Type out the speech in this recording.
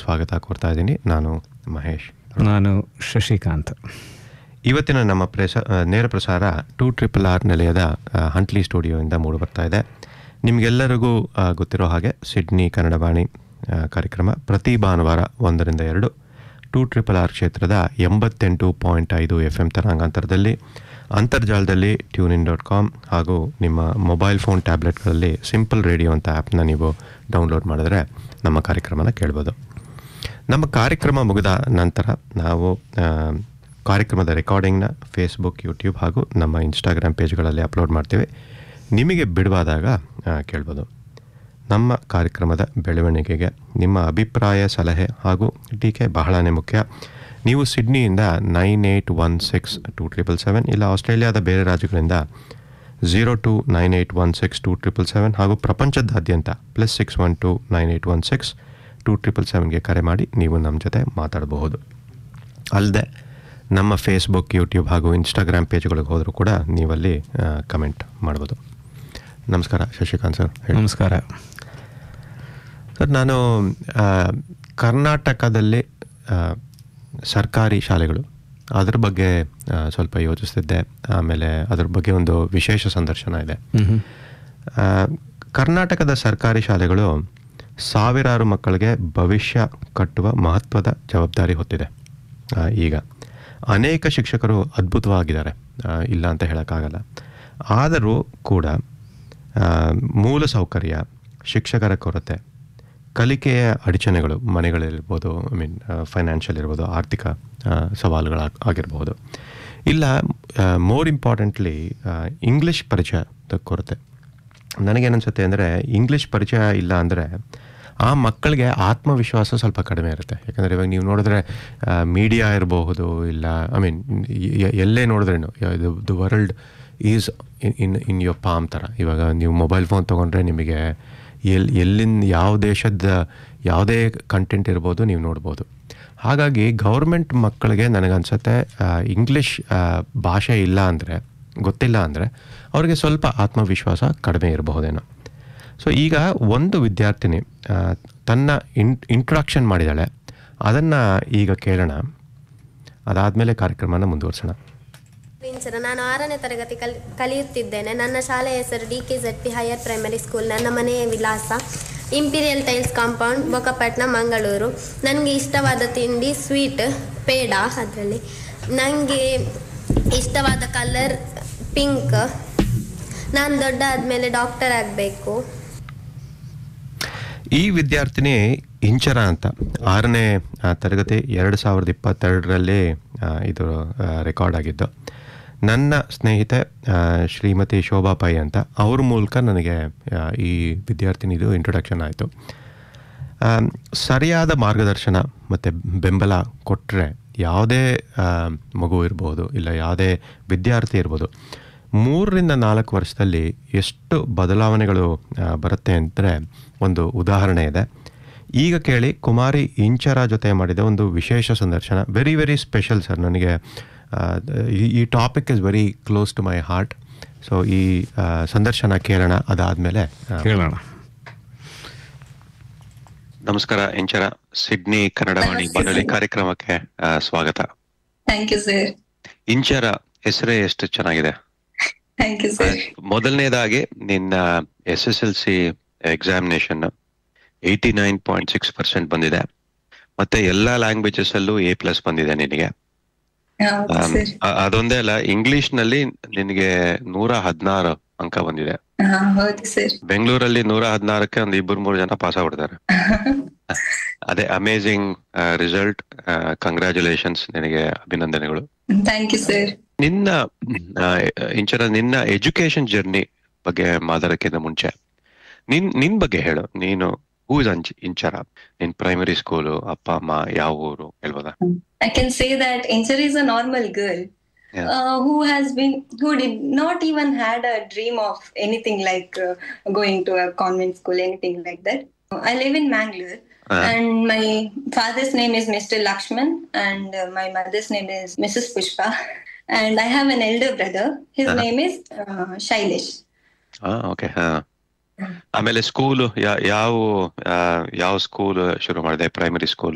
ಸ್ವಾಗತ ಕೋರ್ತಾ ಇದ್ದೀನಿ ನಾನು ಮಹೇಶ್ ನಾನು ಶಶಿಕಾಂತ್ ಇವತ್ತಿನ ನಮ್ಮ ಪ್ರೆಸ ಆ, ನೇರ ಪ್ರಸಾರ ಟೂ ಟ್ರಿಪಲ್ ಆರ್ ನಿಲಯದ ಆ, ಹಂಟ್ಲಿ ಸ್ಟುಡಿಯೋಯಿಂದ ಮೂಡಿ ಬರ್ತಾ ಇದೆ ನಿಮಗೆಲ್ಲರಿಗೂ ಆ, ಗೊತ್ತಿರೋ ಹಾಗೆ ಸಿಡ್ನಿ ಕನ್ನಡ ವಾಣಿ ಆ, ಕಾರ್ಯಕ್ರಮ ಪ್ರತಿ ಭಾನುವಾರ ಒಂದರಿಂದ ಎರಡು ಟೂ ಟ್ರಿಪಲ್ ಆರ್ ಕ್ಷೇತ್ರದ ಎಂಬತ್ತೆಂಟು ಪಾಯಿಂಟ್ ಐದು ಎಫ್ ಎಮ್ ತರಂಗಾಂತರದಲ್ಲಿ ಅಂತರ್ಜಾಲದಲ್ಲಿ ಟ್ಯೂನ್ ಇನ್ ಡಾಟ್ ಕಾಮ್ ಹಾಗೂ ನಿಮ್ಮ ಮೊಬೈಲ್ ಫೋನ್ ಟ್ಯಾಬ್ಲೆಟ್ಗಳಲ್ಲಿ ಸಿಂಪಲ್ ರೇಡಿಯೋ ಅಂತ ಆ್ಯಪ್ನ ನೀವು ಡೌನ್ಲೋಡ್ ಮಾಡಿದ್ರೆ ನಮ್ಮ ಕಾರ್ಯಕ್ರಮನ ಕೇಳ್ಬೋದು ನಮ್ಮ ಕಾರ್ಯಕ್ರಮ ಮುಗಿದ ನಂತರ ನಾವು ಆ, ಕಾರ್ಯಕ್ರಮದ ರೆಕಾರ್ಡಿಂಗ್ನ ಫೇಸ್ಬುಕ್ ಯೂಟ್ಯೂಬ್ ಹಾಗೂ ನಮ್ಮ ಇನ್ಸ್ಟಾಗ್ರಾಮ್ ಪೇಜ್ಗಳಲ್ಲಿ ಅಪ್ಲೋಡ್ ಮಾಡ್ತೀವಿ ನಿಮಗೆ ಬಿಡುವಾದಾಗ ಆ, ಕೇಳ್ಬೋದು ನಮ್ಮ ಕಾರ್ಯಕ್ರಮದ ಬೆಳವಣಿಗೆಗೆ ನಿಮ್ಮ ಅಭಿಪ್ರಾಯ ಸಲಹೆ ಹಾಗೂ ಟೀಕೆ ಬಹಳನೇ ಮುಖ್ಯ ನೀವು ಸಿಡ್ನಿಯಿಂದ nine eight one six two triple seven ಇಲ್ಲ ಆಸ್ಟ್ರೇಲಿಯಾದ ಬೇರೆ ರಾಜ್ಯಗಳಿಂದ zero two nine eight one six two triple seven ಹಾಗೂ ಪ್ರಪಂಚದಾದ್ಯಂತ plus six one two nine eight one six two triple ಸೆವೆನ್ಗೆ ಕರೆ ಮಾಡಿ ನೀವು ನಮ್ಮ ಜೊತೆ ಮಾತಾಡಬಹುದು ಅಲ್ಲದೆ ನಮ್ಮ ಫೇಸ್ಬುಕ್ ಯೂಟ್ಯೂಬ್ ಹಾಗೂ ಇನ್ಸ್ಟಾಗ್ರಾಮ್ ಪೇಜ್ಗಳಿಗೆ ಹೋದರೂ ಕೂಡ ನೀವಲ್ಲಿ ಕಮೆಂಟ್ ಮಾಡ್ಬೋದು ನಮಸ್ಕಾರ ಶಶಿಕಾಂತ್ ಸರ್ ಹೇಳಿ ನಮಸ್ಕಾರ ಸರ್ ನಾನು ಆ, ಕರ್ನಾಟಕದಲ್ಲಿ ಆ, ಸರ್ಕಾರಿ ಶಾಲೆಗಳು ಅದ್ರ ಬಗ್ಗೆ ಆ, ಸ್ವಲ್ಪ ಯೋಚಿಸ್ತಿದ್ದೆ ಆಮೇಲೆ ಅದ್ರ ಬಗ್ಗೆ ಒಂದು ವಿಶೇಷ ಸಂದರ್ಶನ ಇದೆ ಮ್ಹೂ. ಆ, ಕರ್ನಾಟಕದ ಸರ್ಕಾರಿ ಶಾಲೆಗಳು ಸಾವಿರಾರು ಮಕ್ಕಳಿಗೆ ಭವಿಷ್ಯ ಕಟ್ಟುವ ಮಹತ್ವದ ಜವಾಬ್ದಾರಿ ಹೊತ್ತಿದೆ ಆ, ಈಗ ಅನೇಕ ಶಿಕ್ಷಕರು ಅದ್ಭುತವಾಗಿದ್ದಾರೆ ಆ, ಇಲ್ಲ ಅಂತ ಹೇಳೋಕ್ಕಾಗಲ್ಲ ಆದರೂ ಕೂಡ ಆ, ಮೂಲ ಸೌಕರ್ಯ ಶಿಕ್ಷಕರ ಕೊರತೆ ಕಲಿಕೆಯ ಅಡಚಣೆಗಳು ಮನೆಗಳಿರ್ಬೋದು ಐ ಮೀನ್ ಫೈನಾನ್ಷಿಯಲ್ ಇರ್ಬೋದು ಆರ್ಥಿಕ ಆ, ಸವಾಲುಗಳು ಆಗ್- ಆಗಿರ್ಬೋದು ಇಲ್ಲ ಮೋರ್ ಇಂಪಾರ್ಟೆಂಟ್ಲಿ ಇಂಗ್ಲಿಷ್ ಪರಿಚಯದ ಕೊರತೆ ನನಗೇನನ್ಸುತ್ತೆ ಅಂದರೆ ಇಂಗ್ಲಿಷ್ ಪರಿಚಯ ಇಲ್ಲ ಅಂದರೆ ಆ ಮಕ್ಕಳಿಗೆ ಆತ್ಮವಿಶ್ವಾಸ ಸ್ವಲ್ಪ ಕಡಿಮೆ ಇರುತ್ತೆ ಯಾಕಂದರೆ ಇವಾಗ ನೀವು ನೋಡಿದ್ರೆ ಮೀಡಿಯಾ ಇರಬಹುದು ಇಲ್ಲ ಐ ಮೀನ್ ಎಲ್ಲೇ ನೋಡಿದ್ರೇನು ಇದು the world is in in your palm ಥರ ಇವಾಗ ನೀವು ಮೊಬೈಲ್ ಫೋನ್ ತೊಗೊಂಡ್ರೆ ನಿಮಗೆ ಎಲ್ ಎಲ್ಲಿಂದ ಯಾವ ದೇಶದ ಯಾವುದೇ ಕಂಟೆಂಟ್ ಇರ್ಬೋದು ನೀವು ನೋಡ್ಬೋದು ಹಾಗಾಗಿ ಗೌರ್ಮೆಂಟ್ ಮಕ್ಕಳಿಗೆ ನನಗನ್ಸುತ್ತೆ ಇಂಗ್ಲೀಷ್ ಭಾಷೆ ಇಲ್ಲ ಅಂದರೆ ಗೊತ್ತಿಲ್ಲ ಅಂದರೆ ಅವ್ರಿಗೆ ಸ್ವಲ್ಪ ಆತ್ಮವಿಶ್ವಾಸ ಕಡಿಮೆ ಇರಬಹುದೇನೋ ಸೊ ಈಗ ಒಂದು ವಿದ್ಯಾರ್ಥಿನಿ ಆ, ತನ್ನ ಇನ್ ಇಂಟ್ರಾಕ್ಷನ್ ಮಾಡಿದ್ದಾಳೆ ಅದನ್ನು ಈಗ ಕೇಳೋಣ ಅದಾದಮೇಲೆ ಕಾರ್ಯಕ್ರಮನ ಮುಂದುವರ್ಸೋಣ ಸರ್ ನಾನು ಆರನೇ ತರಗತಿ ಕಲಿ ಕಲಿಯುತ್ತಿದ್ದೇನೆ ನನ್ನ ಶಾಲೆಯ ಹೆಸರು D K Z P higher primary school ನನ್ನ ಮನೆಯ ವಿಳಾಸ imperial tiles compound Bokapatna Mangaluru ನನಗೆ ಇಷ್ಟವಾದ ತಿಂಡಿ ಸ್ವೀಟ್ ಪೇಡ ಅದರಲ್ಲಿ ನನಗೆ ಇಷ್ಟವಾದ ಕಲರ್ ಪಿಂಕ್ ನಾನು ದೊಡ್ಡ ಆದಮೇಲೆ ಡಾಕ್ಟರ್ ಆಗಬೇಕು ಈ ವಿದ್ಯಾರ್ಥಿನಿ ಇಂಚರ ಅಂತ ಆರನೇ ಆ, ತರಗತಿ ಎರಡು ಸಾವಿರದ ಇಪ್ಪತ್ತೆರಡರಲ್ಲಿ ಆ, ಇದು ರೆಕಾರ್ಡ್ ಆಗಿದ್ದು ನನ್ನ ಸ್ನೇಹಿತೆ ಆ, ಶ್ರೀಮತಿ ಶೋಭಾ ಪೈ ಅಂತ ಅವ್ರ ಮೂಲಕ ನನಗೆ ಆ, ಈ ವಿದ್ಯಾರ್ಥಿನಿದು ಇಂಟ್ರೊಡಕ್ಷನ್ ಆಯಿತು ಸರಿಯಾದ ಮಾರ್ಗದರ್ಶನ ಮತ್ತು ಬೆಂಬಲ ಕೊಟ್ಟರೆ ಯಾವುದೇ ಆ, ಮಗು ಇರ್ಬೋದು ಇಲ್ಲ ಯಾವುದೇ ವಿದ್ಯಾರ್ಥಿ ಇರ್ಬೋದು ಮೂರರಿಂದ ನಾಲ್ಕು ವರ್ಷದಲ್ಲಿ ಎಷ್ಟು ಬದಲಾವಣೆಗಳು ಆ, ಬರುತ್ತೆ ಅಂದರೆ ಒಂದು ಉದಾಹರಣೆ ಇದೆ ಈಗ ಕೇಳಿ ಕುಮಾರಿ ಇಂಚರ ಜೊತೆ ಮಾಡಿದ ಒಂದು ವಿಶೇಷ ಸಂದರ್ಶನ ವೆರಿ ವೆರಿ ಸ್ಪೆಷಲ್ ಸರ್ ನನಗೆ ಆ, ಈ- ಈ topic is very close to my heart so ಈ ಆ, ಸಂದರ್ಶನ ಕೇಳೋಣ ಅದಾದಮೇಲೆ ಕೇಳೋಣ ನಮಸ್ಕಾರ ಇಂಚರ ಸಿಡ್ನಿ ಕನ್ನಡ ವಾಣಿ ಬಾನುಲಿ ಕಾರ್ಯಕ್ರಮಕ್ಕೆ ಆ, ಸ್ವಾಗತ ಥ್ಯಾಂಕ್ ಯು ಸರ್ ಇಂಚರ ಹೆಸರೇ ಎಷ್ಟು ಚೆನ್ನಾಗಿದೆ ಥ್ಯಾಂಕ್ ಯು ಸರ್ ಮೊದಲನೇದಾಗಿ ನಿನ್ನ S S L C examination eighty nine point six percent ಬಂದಿದೆ ಮತ್ತೆ ಎಲ್ಲಾ ಲ್ಯಾಂಗ್ವೇಜಸ್ ಅಲ್ಲೂ ಎ ಪ್ಲಸ್ ಬಂದಿದೆ ನಿನಗೆ ಹೌದು ಆಮ್, ಸರ್ ಅ- ಅದೊಂದೇ ಅಲ್ಲ ಇಂಗ್ಲಿಷ್ ನಲ್ಲಿ ನಿನಗೆ ನೂರ ಹದಿನಾರು ಅಂಕ ಬಂದಿದೆ ಹಾ ಹೌದು ಸರ್ ಬೆಂಗಳೂರಲ್ಲಿ ನೂರ ಹದಿನಾರಕ್ಕೆ ಒಂದು ಇಬ್ಬರು ಮೂರು ಜನ ಪಾಸ್ ಆಗ್ಬಿಡ್ತಾರೆ ಅದೇ ಅಮೇಸಿಂಗ್ ರಿಸಲ್ಟ್ ಕಂಗ್ರ್ಯಾಚುಲೇಷನ್ಸ್ ನಿನಗೆ ಅಭಿನಂದನೆಗಳು ಥ್ಯಾಂಕ್ ಯು ಸರ್ ನಿನ್ನ ಆ, ಇಂಚರ ನಿನ್ನ ಎಜುಕೇಶನ್ ಜರ್ನಿ ಬಗ್ಗೆ ಮಾತಾಡಕ್ಕಿಂತ ಮುಂಚೆ ನಿನ್ ನಿನ್ ಬಗ್ಗೆ ಹೇಳು ನೀನು ಹೂ ಇಸ್ ಅಂಚ್ ಇಂಚರ ನಿನ್ ಪ್ರೈಮರಿ ಸ್ಕೂಲು ಅಪ್ಪ ಅಮ್ಮ ಯಾವ ಊರು ಹೇಳ್ಬೋದಾ I can say that Inchar is a normal girl Yeah. uh, who has been who did not even had a dream of anything like uh, going to a convent school, anything like that. I live in Mangalore. Uh, And my father's name is Mr. Lakshman, and uh, my mother's name is Mrs. Pushpa. And I have an elder brother. His Uh-huh. name is uh, Shailesh. Okay ಹಾ ಆಮೇಲೆ school ಯಾವ ಆ, ಯಾವ school ಶುರು ಮಾಡಿದೆ primary school